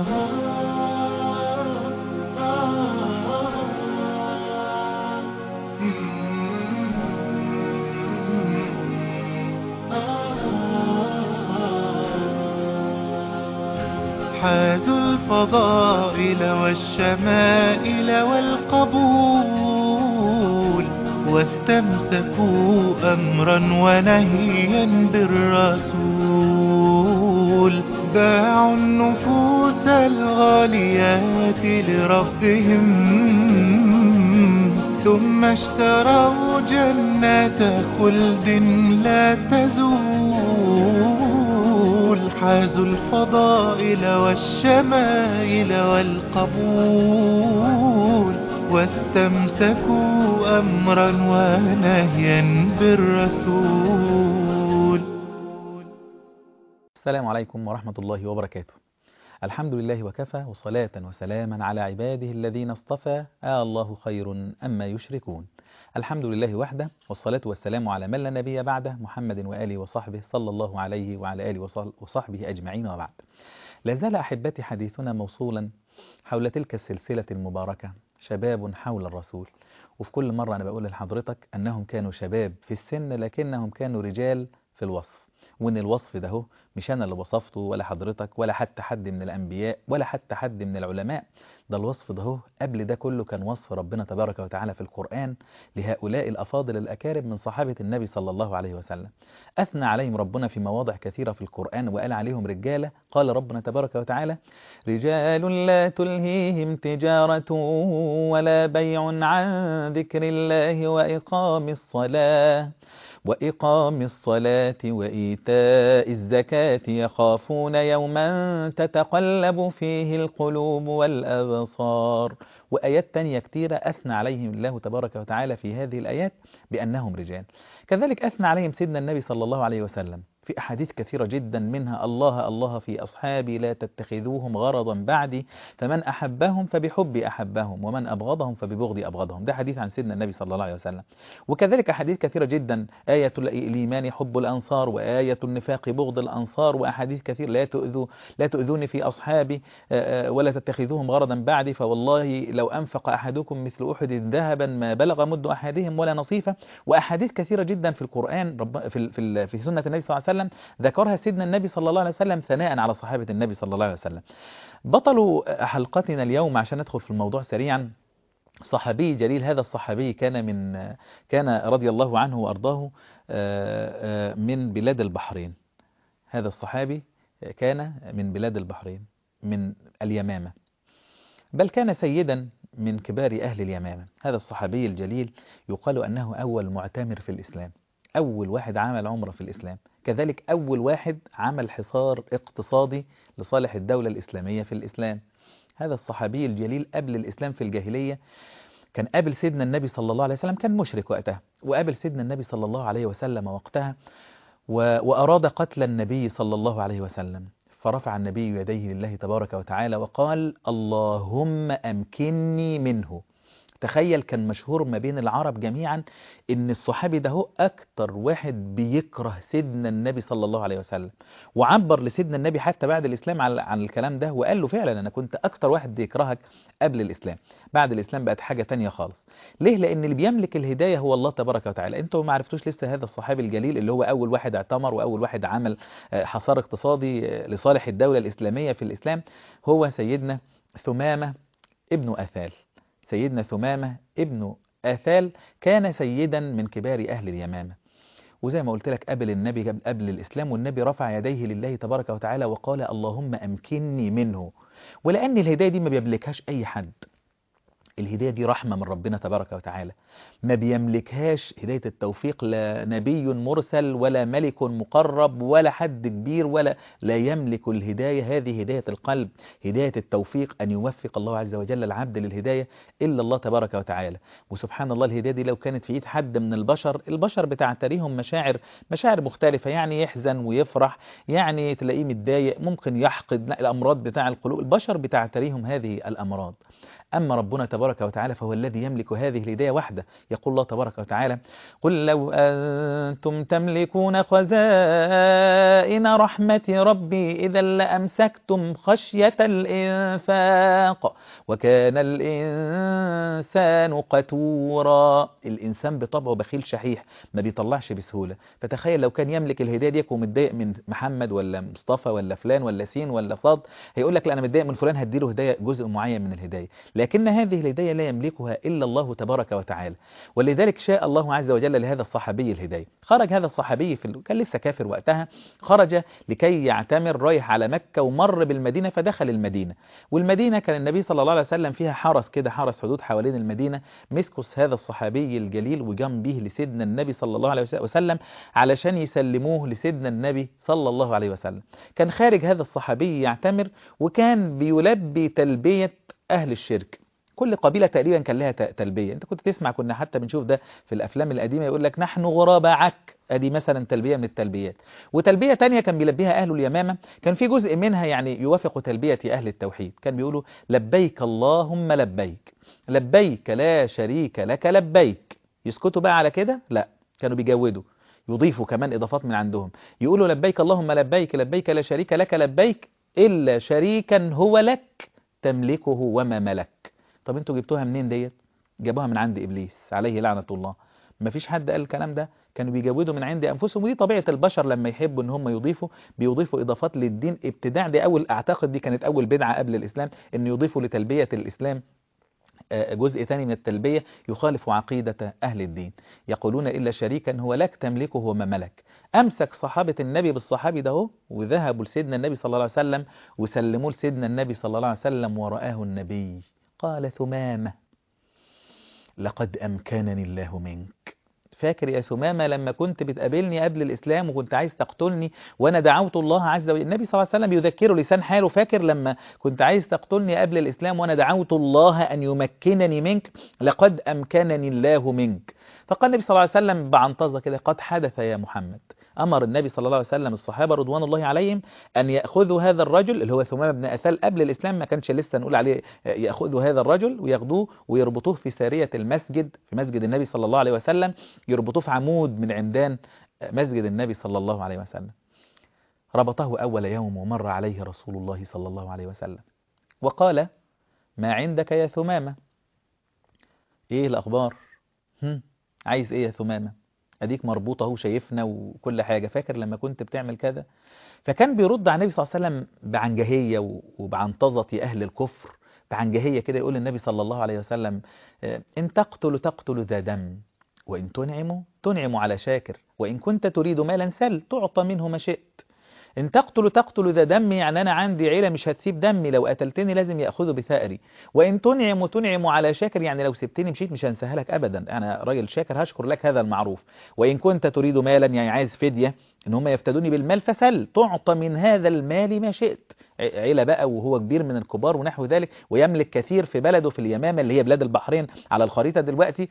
حازوا الفضائل والشمائل والقبول واستمسكوا أمرا ونهيا بالرسول باعوا النفوس الغاليات لربهم ثم اشتروا جنات خلد لا تزول حازوا الفضائل والشمائل والقبول واستمسكوا أمرا ونهيا بالرسول السلام عليكم ورحمة الله وبركاته الحمد لله وكفى وصلاة وسلاما على عباده الذين اصطفى آه الله خير أما يشركون الحمد لله وحده والصلاة والسلام على من لا نبي بعده محمد وآله وصحبه صلى الله عليه وعلى آله وصحبه أجمعين وبعد لا زال أحبتي حديثنا موصولا حول تلك السلسلة المباركة شباب حول الرسول وفي كل مرة أنا بقول لحضرتك أنهم كانوا شباب في السن لكنهم كانوا رجال في الوصف وان الوصف ده هو مش انا اللي وصفته ولا حضرتك ولا حتى حد من الانبياء ولا حتى حد من العلماء ده الوصف ده هو قبل ده كله كان وصف ربنا تبارك وتعالى في القرآن لهؤلاء الافاضل الاكارم من صحابة النبي صلى الله عليه وسلم اثنى عليهم ربنا في مواضع كثيرة في القرآن وقال عليهم رجالة قال ربنا تبارك وتعالى رجال لا تلهيهم تجارة ولا بيع عن ذكر الله وإقام الصلاة وإقام الصلاة وإيتاء الزكاة يخافون يوما تتقلب فيه القلوب والأبصار وآيات تانية كتيرة أثنى عليهم الله تبارك وتعالى في هذه الآيات بأنهم رجال كذلك أثنى عليهم سيدنا النبي صلى الله عليه وسلم في أحاديث كثيرة جدا منها الله الله في أصحابي لا تتخذوهم غرضا بعدي فمن أحبهم فبحبي أحبهم ومن أبغضهم فببغضي أبغضهم ده حديث عن سيدنا النبي صلى الله عليه وسلم وكذلك أحاديث كثيرة جدا آية الإيمان حب الأنصار وآية النفاق بغض الأنصار وأحاديث كثيرة لا تؤذوا لا تؤذوني في أصحابي ولا تتخذوهم غرضا بعدي فوالله لو أنفق أحدكم مثل أحد ذهبا ما بلغ مد أحدهم ولا نصيفة وأحاديث كثيرة جدا في القرآن في في في سنة النبي صلى الله عليه وسلم وسلم ذكرها سيدنا النبي صلى الله عليه وسلم ثناء على صحابة النبي صلى الله عليه وسلم بطل حلقتنا اليوم عشان ندخل في الموضوع سريعا صحابي جليل هذا الصحابي كان من كان رضي الله عنه وأرضاه من بلاد البحرين هذا الصحابي كان من بلاد البحرين من اليمامة بل كان سيدا من كبار أهل اليمامة هذا الصحابي الجليل يقال أنه أول معتمر في الإسلام أول واحد عمل عمرة في الإسلام كذلك أول واحد عمل حصار اقتصادي لصالح الدولة الإسلامية في الإسلام هذا الصحابي الجليل قبل الإسلام في الجاهلية كان قابل سيدنا النبي صلى الله عليه وسلم كان مشرك وقتها وقابل سيدنا النبي صلى الله عليه وسلم وقتها وأراد قتل النبي صلى الله عليه وسلم فرفع النبي يديه لله تبارك وتعالى وقال اللهم أمكنني منه تخيل كان مشهور ما بين العرب جميعا ان الصحابي ده هو اكتر واحد بيكره سيدنا النبي صلى الله عليه وسلم وعبر لسيدنا النبي حتى بعد الاسلام عن الكلام ده وقال له فعلا انا كنت اكتر واحد بيكرهك قبل الاسلام بعد الاسلام بقت حاجة تانية خالص ليه لان اللي بيملك الهداية هو الله تبارك وتعالى انتوا ما عرفتوش لسه هذا الصحابي الجليل اللي هو اول واحد اعتمر واول واحد عمل حصار اقتصادي لصالح الدولة الاسلامية في الاسلام هو سيدنا ثمامة ابن اثال سيدنا ثمامة ابن آثال كان سيدا من كبار أهل اليمامة وزي ما قلت لك قبل النبي قبل الإسلام والنبي رفع يديه لله تبارك وتعالى وقال اللهم أمكنني منه ولأن الهداية دي ما بيملكهاش أي حد الهداية دي رحمة من ربنا تبارك وتعالى ما بيملكهاش هداية التوفيق لا نبي مرسل ولا ملك مقرب ولا حد كبير ولا لا يملك الهداية هذه هداية القلب هداية التوفيق أن يوفق الله عز وجل العبد للهداية إلا الله تبارك وتعالى وسبحان الله الهداية دي لو كانت في إيد حد من البشر البشر بتعتريهم مشاعر مشاعر مختلفة يعني يحزن ويفرح يعني تلاقيه متضايق ممكن يحقد الأمراض بتاع القلوب البشر بتعتريهم هذه الأمراض أما ربنا تبارك تبارك وتعالى فهو الذي يملك هذه الهداية وحده يقول الله تبارك وتعالى قل لو أنتم تملكون خزائن رحمة ربي إذا لأمسكتم خشية الإنفاق وكان الإنسان قتورا الإنسان بطبعه بخيل شحيح ما بيطلعش بسهولة فتخيل لو كان يملك الهداية دي ومتضايق من محمد ولا مصطفى ولا فلان ولا سين ولا صاد هيقول لك لا أنا متضايق من فلان هديله هداية جزء معين من الهداية لكن هذه الهداية لا يملكها إلا الله تبارك وتعالى ولذلك شاء الله عز وجل لهذا الصحابي الهداية خرج هذا الصحابي في ال... كان لسه كافر وقتها خرج لكي يعتمر رايح على مكة ومر بالمدينة فدخل المدينة والمدينة كان النبي صلى الله عليه وسلم فيها حرس كده حرس حدود حوالين المدينة مسكس هذا الصحابي الجليل وجم به لسيدنا النبي صلى الله عليه وسلم علشان يسلموه لسيدنا النبي صلى الله عليه وسلم كان خارج هذا الصحابي يعتمر وكان بيلبي تلبية أهل الشرك كل قبيلة تقريبا كان لها تلبية انت كنت تسمع كنا حتى بنشوف ده في الأفلام القديمة يقول لك نحن غرابة عك ادي مثلا تلبية من التلبيات وتلبية تانية كان بيلبيها أهل اليمامة كان في جزء منها يعني يوافق تلبية أهل التوحيد كان بيقولوا لبيك اللهم لبيك لبيك لا شريك لك لبيك يسكتوا بقى على كده لا كانوا بيجودوا يضيفوا كمان إضافات من عندهم يقولوا لبيك اللهم لبيك لبيك لا شريك لك لبيك إلا شريكا هو لك تملكه وما ملك طب انتوا جبتوها منين ديت جابوها من عند إبليس عليه لعنة الله ما فيش حد قال الكلام ده كانوا بيجودوا من عند أنفسهم ودي طبيعة البشر لما يحبوا ان هم يضيفوا بيضيفوا إضافات للدين ابتداع دي أول أعتقد دي كانت أول بدعة قبل الإسلام ان يضيفوا لتلبية الإسلام جزء ثاني من التلبية يخالف عقيدة أهل الدين يقولون إلا شريكا هو لك تملكه وما ملك أمسك صحابة النبي بالصحابي ده هو وذهبوا لسيدنا النبي صلى الله عليه وسلم وسلموه لسيدنا النبي صلى الله عليه وسلم ورآه النبي قال ثمامة لقد أمكنني الله منك فاكر يا ثمامة لما كنت بتقابلني قبل الإسلام وكنت عايز تقتلني وأنا دعوت الله عز وجل النبي صلى الله عليه وسلم يذكره لسان حاله فاكر لما كنت عايز تقتلني قبل الإسلام وأنا دعوت الله أن يمكنني منك لقد أمكنني الله منك فقال النبي صلى الله عليه وسلم بعنطزة كده قد حدث يا محمد أمر النبي صلى الله عليه وسلم الصحابة رضوان الله عليهم أن يأخذوا هذا الرجل اللي هو ثمامة بن أثال قبل الإسلام ما كانش لسه نقول عليه يأخذوا هذا الرجل وياخدوه ويربطوه في سارية المسجد في مسجد النبي صلى الله عليه وسلم يربطوه في عمود من عمدان مسجد النبي صلى الله عليه وسلم ربطه أول يوم ومر عليه رسول الله صلى الله عليه وسلم وقال ما عندك يا ثمامة إيه الأخبار هم؟ عايز إيه يا ثمامة اديك مربوطه اهو شايفنا وكل حاجه فاكر لما كنت بتعمل كذا فكان بيرد على النبي صلى الله عليه وسلم بعنجهيه وبعنطزه اهل الكفر بعنجهيه كده يقول النبي صلى الله عليه وسلم ان تقتل تقتل ذا دم وان تنعم تنعم على شاكر وان كنت تريد مالا سل تعطى منه ما شئت إن تقتل تقتل ذا دم يعني أنا عندي عيلة مش هتسيب دمي لو قتلتني لازم يأخذوا بثأري وإن تنعم تنعم على شاكر يعني لو سبتني مشيت مش هنساها لك أبدا أنا راجل شاكر هشكر لك هذا المعروف وإن كنت تريد مالا يعني عايز فدية إن هم يفتدوني بالمال فسل تعطى من هذا المال ما شئت عيلة بقى وهو كبير من الكبار ونحو ذلك ويملك كثير في بلده في اليمامة اللي هي بلاد البحرين على الخريطة دلوقتي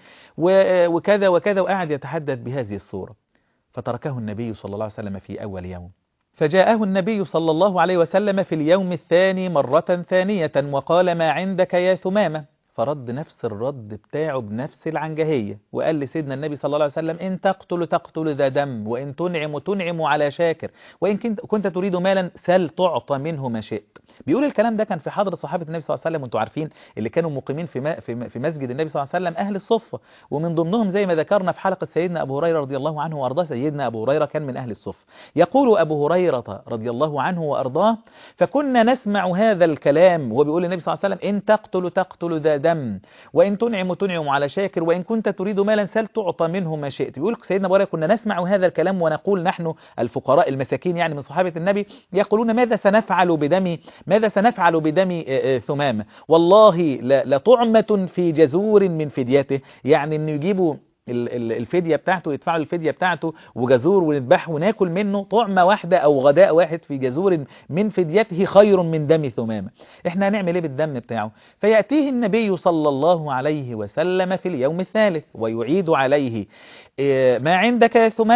وكذا وكذا وقاعد يتحدث بهذه الصورة فتركه النبي صلى الله عليه وسلم في أول يوم فجاءه النبي صلى الله عليه وسلم في اليوم الثاني مرة ثانية وقال ما عندك يا ثمامة فرد نفس الرد بتاعه بنفس العنجهية وقال لسيدنا النبي صلى الله عليه وسلم إن تقتل تقتل ذا دم وإن تنعم تنعم على شاكر وإن كنت تريد مالا سل تعطى منه ما شئت بيقول الكلام ده كان في حضرة صحابة النبي صلى الله عليه وسلم وانتم عارفين اللي كانوا مقيمين في في مسجد النبي صلى الله عليه وسلم أهل الصفة ومن ضمنهم زي ما ذكرنا في حلقة سيدنا أبو هريرة رضي الله عنه وأرضاه سيدنا أبو هريرة كان من أهل الصفة يقول أبو هريرة رضي الله عنه وأرضاه فكنا نسمع هذا الكلام وبيقول النبي صلى الله عليه وسلم إن تقتل تقتل ذا دم وإن تنعم تنعم على شاكر وإن كنت تريد مالا سل تعطى منه ما شئت بيقول سيدنا أبو هريرة كنا نسمع هذا الكلام ونقول نحن الفقراء المساكين يعني من صحابة النبي يقولون ماذا سنفعل بدم ماذا سنفعل بدم ثمامة والله لطعمة في جزور من فديته يعني أن يجيبوا الفدية بتاعته يدفعوا الفدية بتاعته وجزور ونذبحه وناكل منه طعمة واحدة أو غداء واحد في جزور من فديته خير من دم ثمامة احنا هنعمل ايه بالدم بتاعه فيأتيه النبي صلى الله عليه وسلم في اليوم الثالث ويعيد عليه ما عندك يا ثمامة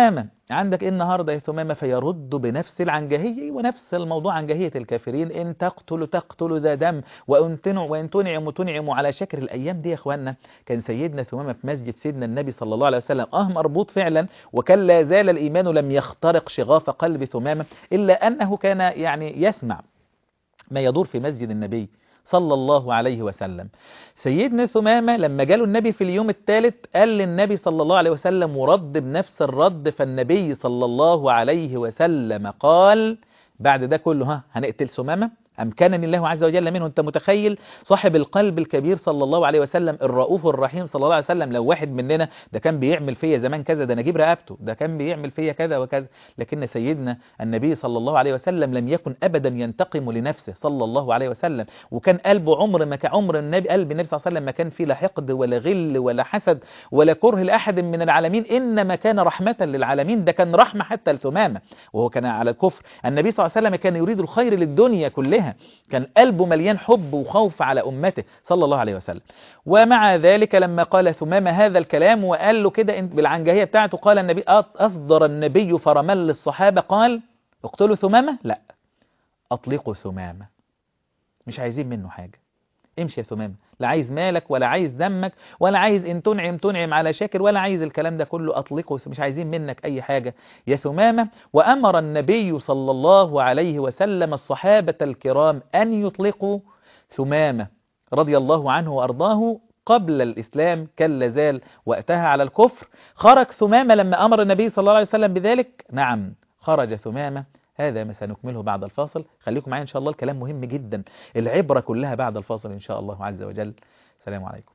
عندك ايه النهارده يا ثمامه فيرد بنفس العنجهيه ونفس الموضوع عنجهيه الكافرين ان تقتل تقتل ذا دم وان تنع وان تنعم تنعم على شكر الايام دي يا اخوانا كان سيدنا ثمامه في مسجد سيدنا النبي صلى الله عليه وسلم اه مربوط فعلا وكان لا زال الايمان لم يخترق شغاف قلب ثمامه الا انه كان يعني يسمع ما يدور في مسجد النبي صلى الله عليه وسلم سيدنا ثمامة لما جاله النبي في اليوم الثالث قال للنبي صلى الله عليه وسلم ورد بنفس الرد فالنبي صلى الله عليه وسلم قال بعد ده كله ها هنقتل ثمامة أمكنني الله عز وجل منه أنت متخيل صاحب القلب الكبير صلى الله عليه وسلم الرؤوف الرحيم صلى الله عليه وسلم لو واحد مننا ده كان بيعمل فيا زمان كذا ده نجيب رقبته ده كان بيعمل فيا كذا وكذا لكن سيدنا النبي صلى الله عليه وسلم لم يكن أبدا ينتقم لنفسه صلى الله عليه وسلم وكان قلبه عمر ما كان عمر النبي قلب النبي صلى الله عليه وسلم ما كان فيه لا حقد ولا غل ولا حسد ولا كره لأحد من العالمين إنما كان رحمة للعالمين ده كان رحمة حتى لثمامة وهو كان على الكفر النبي صلى الله عليه وسلم كان يريد الخير للدنيا كلها كان قلبه مليان حب وخوف على أمته صلى الله عليه وسلم ومع ذلك لما قال ثمامة هذا الكلام وقال له كده بالعنجهية بتاعته قال النبي أصدر النبي فرمل للصحابة قال اقتلوا ثمامة لا أطلقوا ثمامة مش عايزين منه حاجة امشي يا ثمامة لا عايز مالك ولا عايز دمك ولا عايز ان تنعم تنعم على شاكر ولا عايز الكلام ده كله اطلقه مش عايزين منك اي حاجة يا ثمامة وامر النبي صلى الله عليه وسلم الصحابة الكرام ان يطلقوا ثمامة رضي الله عنه وارضاه قبل الإسلام كان لازال وقتها على الكفر خرج ثمامة لما أمر النبي صلى الله عليه وسلم بذلك نعم خرج ثمامة هذا ما سنكمله بعد الفاصل خليكم معايا إن شاء الله الكلام مهم جدا العبرة كلها بعد الفاصل إن شاء الله عز وجل السلام عليكم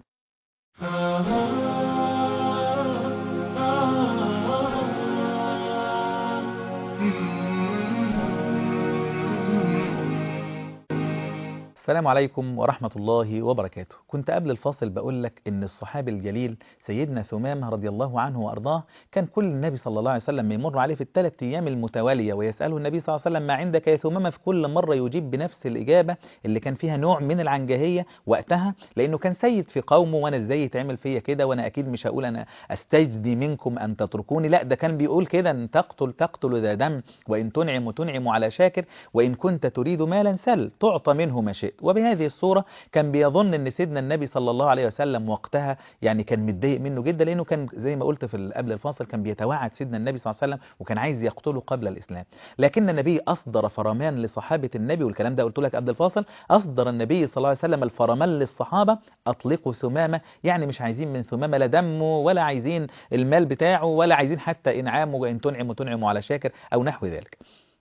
السلام عليكم ورحمة الله وبركاته كنت قبل الفاصل بقول لك ان الصحابي الجليل سيدنا ثمامة رضي الله عنه وارضاه كان كل النبي صلى الله عليه وسلم يمر عليه في الثلاث ايام المتوالية ويسأله النبي صلى الله عليه وسلم ما عندك يا ثمامة في كل مرة يجيب بنفس الإجابة اللي كان فيها نوع من العنجهية وقتها لأنه كان سيد في قومه وانا ازاي يتعمل فيا كده وانا اكيد مش هقول انا استجدي منكم ان تتركوني لا ده كان بيقول كده ان تقتل تقتل ذا دم وان تنعم تنعم على شاكر وان كنت تريد مالا سل تعطى منه ما شئت وبهذه الصورة كان بيظن ان سيدنا النبي صلى الله عليه وسلم وقتها يعني كان متضايق منه جدا لانه كان زي ما قلت في قبل الفاصل كان بيتوعد سيدنا النبي صلى الله عليه وسلم وكان عايز يقتله قبل الاسلام لكن النبي اصدر فرمان لصحابة النبي والكلام ده قلت لك قبل الفاصل اصدر النبي صلى الله عليه وسلم الفرمان للصحابة اطلقوا ثمامة يعني مش عايزين من ثمامة لا دمه ولا عايزين المال بتاعه ولا عايزين حتى انعامه وان تنعم تنعم على شاكر او نحو ذلك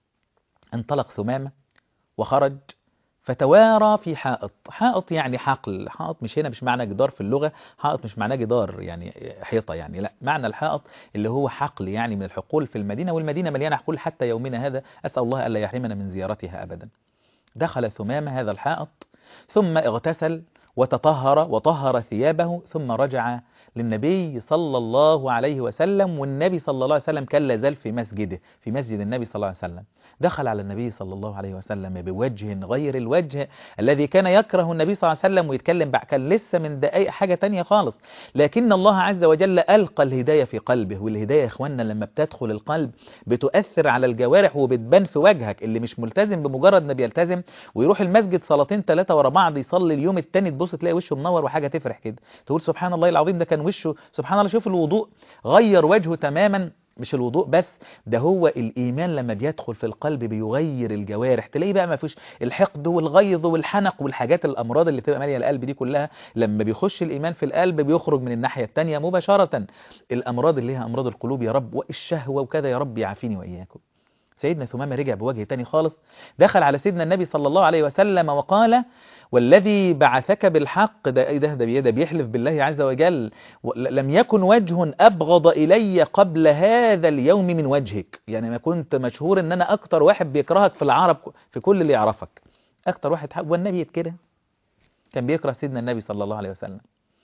انطلق ثمامة وخرج فتوارى في حائط حائط يعني حقل حائط مش هنا مش معنى جدار في اللغة حائط مش معناه جدار يعني حيطة يعني لا معنى الحائط اللي هو حقل يعني من الحقول في المدينة والمدينة مليانة حقول حتى يومنا هذا أسأل الله ألا يحرمنا من زيارتها أبدا دخل ثمامة هذا الحائط ثم اغتسل وتطهر وطهر ثيابه ثم رجع للنبي صلى الله عليه وسلم والنبي صلى الله عليه وسلم كان لازال في مسجده في مسجد النبي صلى الله عليه وسلم دخل على النبي صلى الله عليه وسلم بوجه غير الوجه الذي كان يكره النبي صلى الله عليه وسلم ويتكلم بعد كان لسه من دقائق حاجة تانية خالص لكن الله عز وجل ألقى الهداية في قلبه والهداية يا إخواننا لما بتدخل القلب بتؤثر على الجوارح وبتبان في وجهك اللي مش ملتزم بمجرد ما بيلتزم ويروح المسجد صلاتين ثلاثة ورا بعض يصلي اليوم التاني تبص تلاقي وشه منور وحاجة تفرح كده تقول سبحان الله العظيم ده كان وشه سبحان الله شوف الوضوء غير وجهه تماما مش الوضوء بس ده هو الإيمان لما بيدخل في القلب بيغير الجوارح تلاقيه بقى ما فيش الحقد والغيظ والحنق والحاجات الأمراض اللي بتبقى مالية القلب دي كلها لما بيخش الإيمان في القلب بيخرج من الناحية التانية مباشرة الأمراض اللي هي أمراض القلوب يا رب والشهوة وكذا يا رب يعافيني وإياكم سيدنا ثمامة رجع بوجه تاني خالص دخل على سيدنا النبي صلى الله عليه وسلم وقال والذي بعثك بالحق ده ايه ده ده بيحلف بالله عز وجل لم يكن وجه أبغض إلي قبل هذا اليوم من وجهك يعني ما كنت مشهور ان انا اكتر واحد بيكرهك في العرب في كل اللي يعرفك اكتر واحد حق والنبي كده كان بيكره سيدنا النبي صلى الله عليه وسلم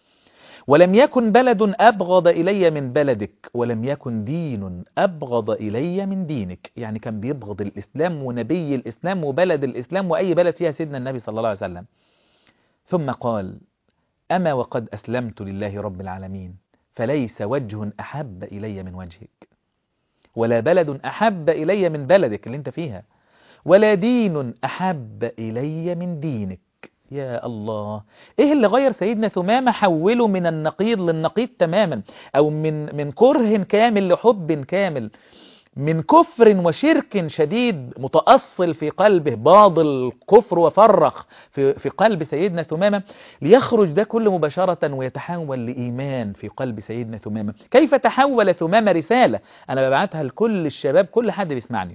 ولم يكن بلد أبغض إلي من بلدك ولم يكن دين أبغض إلي من دينك يعني كان بيبغض الإسلام ونبي الإسلام وبلد الإسلام وأي بلد فيها سيدنا النبي صلى الله عليه وسلم ثم قال أما وقد أسلمت لله رب العالمين فليس وجه أحب إلي من وجهك ولا بلد أحب إلي من بلدك اللي انت فيها ولا دين أحب إلي من دينك يا الله ايه اللي غير سيدنا ثمامة حوله من النقيض للنقيض تماما او من من كره كامل لحب كامل من كفر وشرك شديد متأصل في قلبه باطل كفر وفرخ في, في قلب سيدنا ثمامة ليخرج ده كله مباشرة ويتحول لإيمان في قلب سيدنا ثمامة كيف تحول ثمامة رسالة أنا ببعتها لكل الشباب كل حد بيسمعني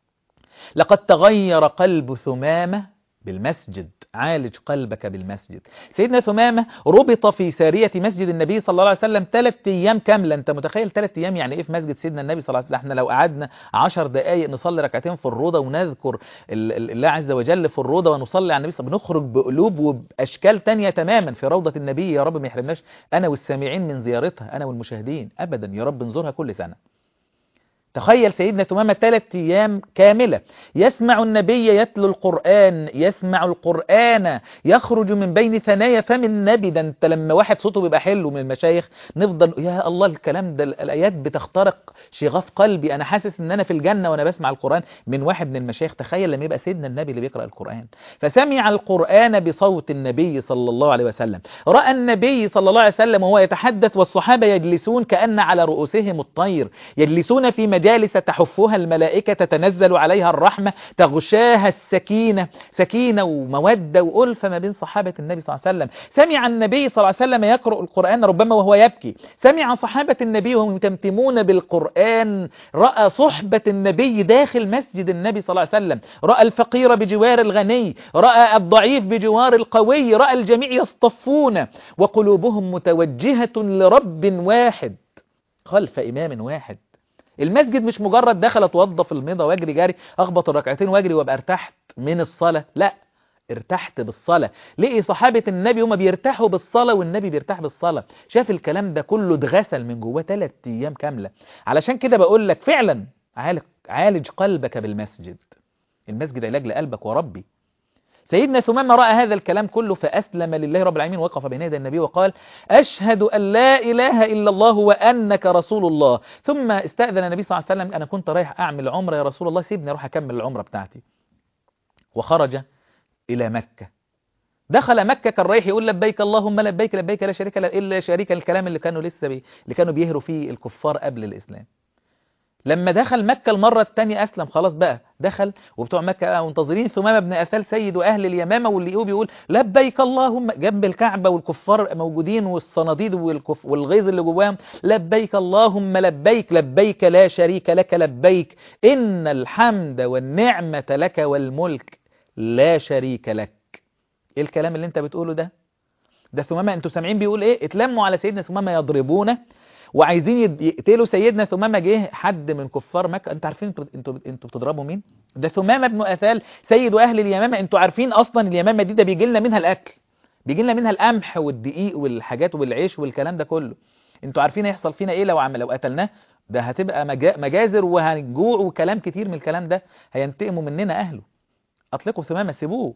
لقد تغير قلب ثمامة بالمسجد عالج قلبك بالمسجد سيدنا ثمامة ربط في سارية مسجد النبي صلى الله عليه وسلم ثلاث أيام كاملة أنت متخيل ثلاث أيام يعني إيه في مسجد سيدنا النبي صلى الله عليه وسلم احنا لو قعدنا عشر دقايق نصلي ركعتين في الروضة ونذكر الله عز وجل في الروضة ونصلي على النبي صلى الله عليه وسلم بنخرج بقلوب وبأشكال تانية تماما في روضة النبي يا رب ما يحرمناش أنا والسامعين من زيارتها أنا والمشاهدين أبدا يا رب نزورها كل سنة تخيل سيدنا ثمامة ثلاث أيام كاملة يسمع النبي يتلو القرآن يسمع القرآن يخرج من بين ثنايا فم النبي ده انت لما واحد صوته بيبقى حلو من المشايخ نفضل يا الله الكلام ده الآيات بتخترق شغاف قلبي أنا حاسس إن أنا في الجنة وأنا بسمع القرآن من واحد من المشايخ تخيل لما يبقى سيدنا النبي اللي بيقرأ القرآن فسمع القرآن بصوت النبي صلى الله عليه وسلم رأى النبي صلى الله عليه وسلم وهو يتحدث والصحابة يجلسون كأن على رؤوسهم الطير يجلسون في مجال مجالس تحفها الملائكة تتنزل عليها الرحمة تغشاها السكينة سكينة ومودة وألفة ما بين صحابة النبي صلى الله عليه وسلم سمع النبي صلى الله عليه وسلم يقرأ القرآن ربما وهو يبكي سمع صحابة النبي وهم يتمتمون بالقرآن رأى صحبة النبي داخل مسجد النبي صلى الله عليه وسلم رأى الفقير بجوار الغني رأى الضعيف بجوار القوي رأى الجميع يصطفون وقلوبهم متوجهة لرب واحد خلف إمام واحد المسجد مش مجرد دخل اتوضى في الميضة واجري جاري اخبط الركعتين واجري وابقى ارتحت من الصلاة لا ارتحت بالصلاة لقي صحابة النبي هما بيرتاحوا بالصلاة والنبي بيرتاح بالصلاة شاف الكلام ده كله اتغسل من جواه ثلاث ايام كاملة علشان كده بقول لك فعلا عالج, عالج قلبك بالمسجد المسجد علاج لقلبك وربي سيدنا ثمامة رأى هذا الكلام كله فأسلم لله رب العالمين وقف بين يدي النبي وقال أشهد أن لا إله إلا الله وأنك رسول الله ثم استأذن النبي صلى الله عليه وسلم أنا كنت رايح أعمل عمرة يا رسول الله سيبني أروح أكمل العمرة بتاعتي وخرج إلى مكة دخل مكة كان رايح يقول لبيك اللهم لبيك لبيك لا شريك لا إلا شريك الكلام اللي كانوا لسه بي اللي كانوا بيهروا فيه الكفار قبل الإسلام لما دخل مكة المرة الثانية أسلم خلاص بقى دخل وبتوع مكة منتظرين ثمامة بن أثال سيد أهل اليمامة واللي يقول بيقول لبيك اللهم جنب الكعبة والكفار موجودين والصناديد والكف والغيظ اللي جواهم لبيك اللهم لبيك لبيك لا شريك لك لبيك إن الحمد والنعمة لك والملك لا شريك لك إيه الكلام اللي أنت بتقوله ده ده ثمامة أنتوا سامعين بيقول إيه اتلموا على سيدنا ثمامة يضربونه وعايزين يقتلوا سيدنا ثمامة جه حد من كفار مكة انتوا عارفين انتوا انتوا بتضربوا مين ده ثمامة بن أثال سيد أهل اليمامة انتوا عارفين أصلا اليمامة دي ده بيجي لنا منها الأكل بيجي لنا منها القمح والدقيق والحاجات والعيش والكلام ده كله انتوا عارفين هيحصل فينا ايه لو عمل لو قتلناه ده هتبقى مجازر وهنجوع وكلام كتير من الكلام ده هينتقموا مننا أهله أطلقوا ثمامة سيبوه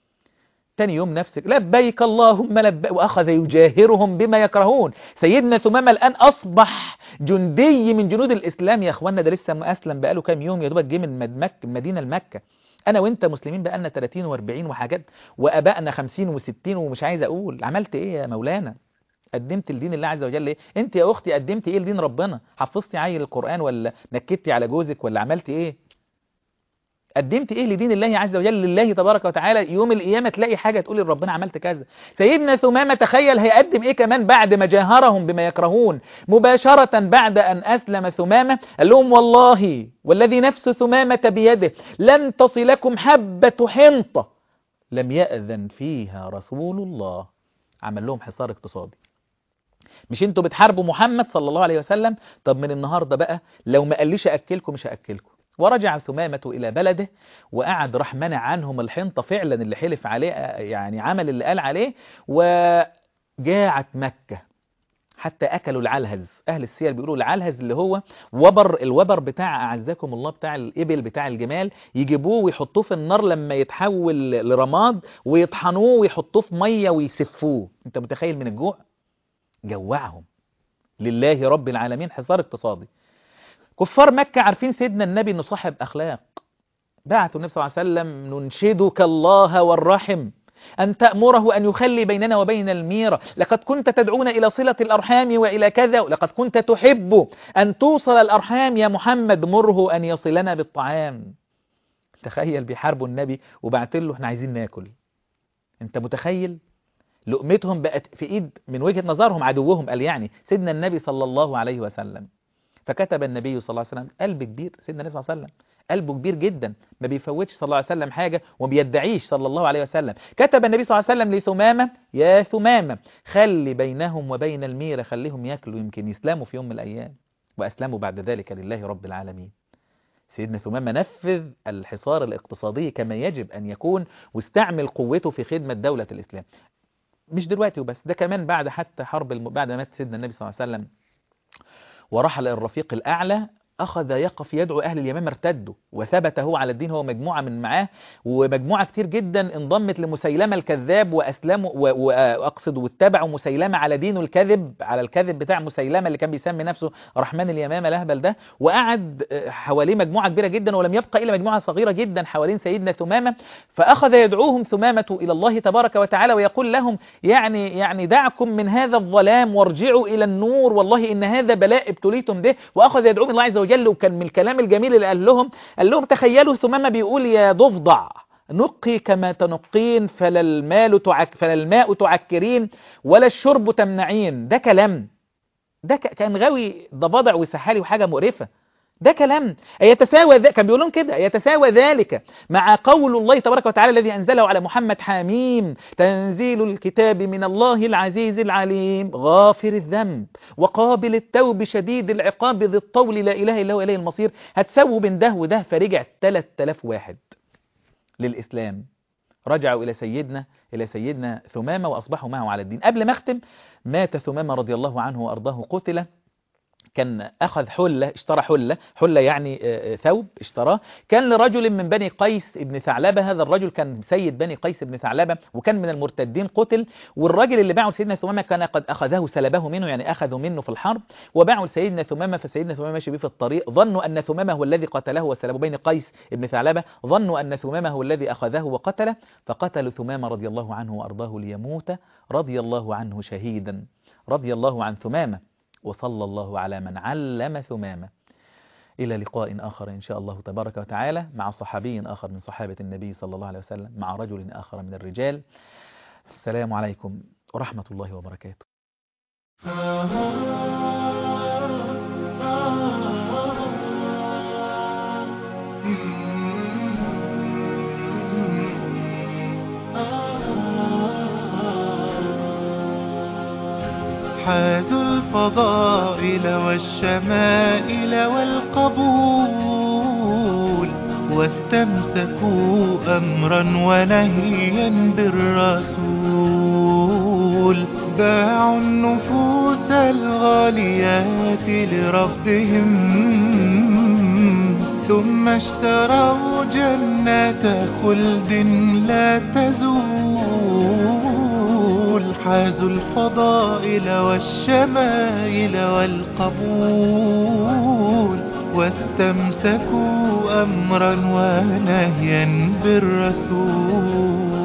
تاني يوم نفسك لبيك اللهم لبيك وأخذ يجاهرهم بما يكرهون سيدنا ثمامة الآن أصبح جندي من جنود الإسلام يا أخوانا ده لسه أسلم بقاله كام يوم يا دوبك جه من مكة المدينة لمكة أنا وأنت مسلمين بقالنا 30 و40 وحاجات وأبائنا 50 و60 ومش عايز أقول عملت إيه يا مولانا قدمت لدين الله عز وجل ايه انت يا اختي قدمت ايه لدين ربنا حفظتي عيل القرآن ولا نكدتي على جوزك ولا عملتي ايه قدمت ايه لدين الله عز وجل لله تبارك وتعالى يوم القيامة تلاقي حاجة تقول لربنا عملت كذا سيدنا ثمامة تخيل هيقدم ايه كمان بعد ما جاهرهم بما يكرهون مباشرة بعد ان اسلم ثمامة قال لهم والله والذي نفس ثمامة بيده لن تصلكم حبة حنطة لم يأذن فيها رسول الله عمل لهم حصار اقتصادي مش انتوا بتحاربوا محمد صلى الله عليه وسلم طب من النهاردة بقى لو ما قاليش أكلكم مش هأكلكم ورجع ثمامة إلى بلده وقعد راح منع عنهم الحنطة فعلا اللي حلف عليه يعني عمل اللي قال عليه وجاعت مكة حتى أكلوا العلهز أهل السير بيقولوا العلهز اللي هو وبر الوبر بتاع أعزكم الله بتاع الإبل بتاع الجمال يجيبوه ويحطوه في النار لما يتحول لرماد ويطحنوه ويحطوه في مية ويسفوه أنت متخيل من الجوع جوعهم لله رب العالمين حصار اقتصادي كفار مكة عارفين سيدنا النبي انه صاحب اخلاق بعثوا النبي صلى الله عليه وسلم ننشدك الله والرحم أن تأمره أن يخلي بيننا وبين الميرة لقد كنت تدعونا إلى صلة الأرحام وإلى كذا لقد كنت تحب أن توصل الأرحام يا محمد مره أن يصلنا بالطعام تخيل بيحاربوا النبي وبعت له احنا عايزين ناكل انت متخيل لقمتهم بقت في ايد من وجهة نظرهم عدوهم قال يعني سيدنا النبي صلى الله عليه وسلم فكتب النبي صلى الله عليه وسلم قلب كبير سيدنا النبي صلى الله عليه وسلم قلبه كبير جدا ما بيفوتش صلى الله عليه وسلم حاجة وما بيدعيش صلى الله عليه وسلم كتب النبي صلى الله عليه وسلم لثمامة يا ثمامة خلي بينهم وبين الميرة خليهم ياكلوا يمكن يسلموا في يوم من الأيام وأسلموا بعد ذلك لله رب العالمين سيدنا ثمامة نفذ الحصار الاقتصادي كما يجب أن يكون واستعمل قوته في خدمة دولة الإسلام مش دلوقتي وبس ده كمان بعد حتى حرب الم... بعد ما مات سيدنا النبي صلى الله عليه وسلم ورحل الرفيق الأعلى أخذ يقف يدعو أهل اليمامة ارتدوا وثبت هو على الدين هو مجموعة من معاه ومجموعة كتير جدا انضمت لمسيلمة الكذاب وأسلموا وأقصد واتبعوا مسيلمة على دينه الكذب على الكذب بتاع مسيلمة اللي كان بيسمي نفسه رحمن اليمامة الأهبل ده وقعد حواليه مجموعة كبيرة جدا ولم يبقى إلا مجموعة صغيرة جدا حوالين سيدنا ثمامة فأخذ يدعوهم ثمامة إلى الله تبارك وتعالى ويقول لهم يعني يعني دعكم من هذا الظلام وارجعوا إلى النور والله إن هذا بلاء ابتليتم به وأخذ يدعوهم الله عز وجل وجل وكان من الكلام الجميل اللي قال لهم قال لهم تخيلوا ثمامة بيقول يا ضفدع نقي كما تنقين فلا المال تعك فلا الماء تعكرين ولا الشرب تمنعين ده كلام ده كان غاوي ضفادع وسحالي وحاجة مقرفة ده كلام يتساوى ذلك كان بيقولون كده يتساوى ذلك مع قول الله تبارك وتعالى الذي أنزله على محمد حميم تنزيل الكتاب من الله العزيز العليم غافر الذنب وقابل التوب شديد العقاب ذي الطول لا إله إلا هو إليه المصير هتسووا بين ده وده فرجع 3000 واحد للإسلام رجعوا إلى سيدنا إلى سيدنا ثمامة وأصبحوا معه على الدين قبل ما أختم مات ثمامة رضي الله عنه وأرضاه قتل كان أخذ حلة اشترى حلة حلة يعني ثوب اشتراه كان لرجل من بني قيس ابن ثعلبة هذا الرجل كان سيد بني قيس ابن ثعلبة وكان من المرتدين قتل والراجل اللي باعه سيدنا ثمامة كان قد أخذه سلبه منه يعني أخذه منه في الحرب وباعه لسيدنا ثمامة فسيدنا ثمامة ماشي بيه في الطريق ظنوا أن ثمامة هو الذي قتله وسلبه بني قيس ابن ثعلبة ظنوا أن ثمامة هو الذي أخذه وقتله فقتلوا ثمامة رضي الله عنه وأرضاه ليموت رضي الله عنه شهيدا رضي الله عن ثمامة وصلى الله على من علم ثمامة إلى لقاء آخر إن شاء الله تبارك وتعالى مع صحابي آخر من صحابة النبي صلى الله عليه وسلم مع رجل آخر من الرجال السلام عليكم ورحمة الله وبركاته حازوا الفضائل والشمائل والقبول واستمسكوا أمرا ونهيا بالرسول باعوا النفوس الغاليات لربهم ثم اشتروا جنات خلد لا تزول حازوا الفضائل والشمائل والقبول واستمسكوا أمرا ونهيا بالرسول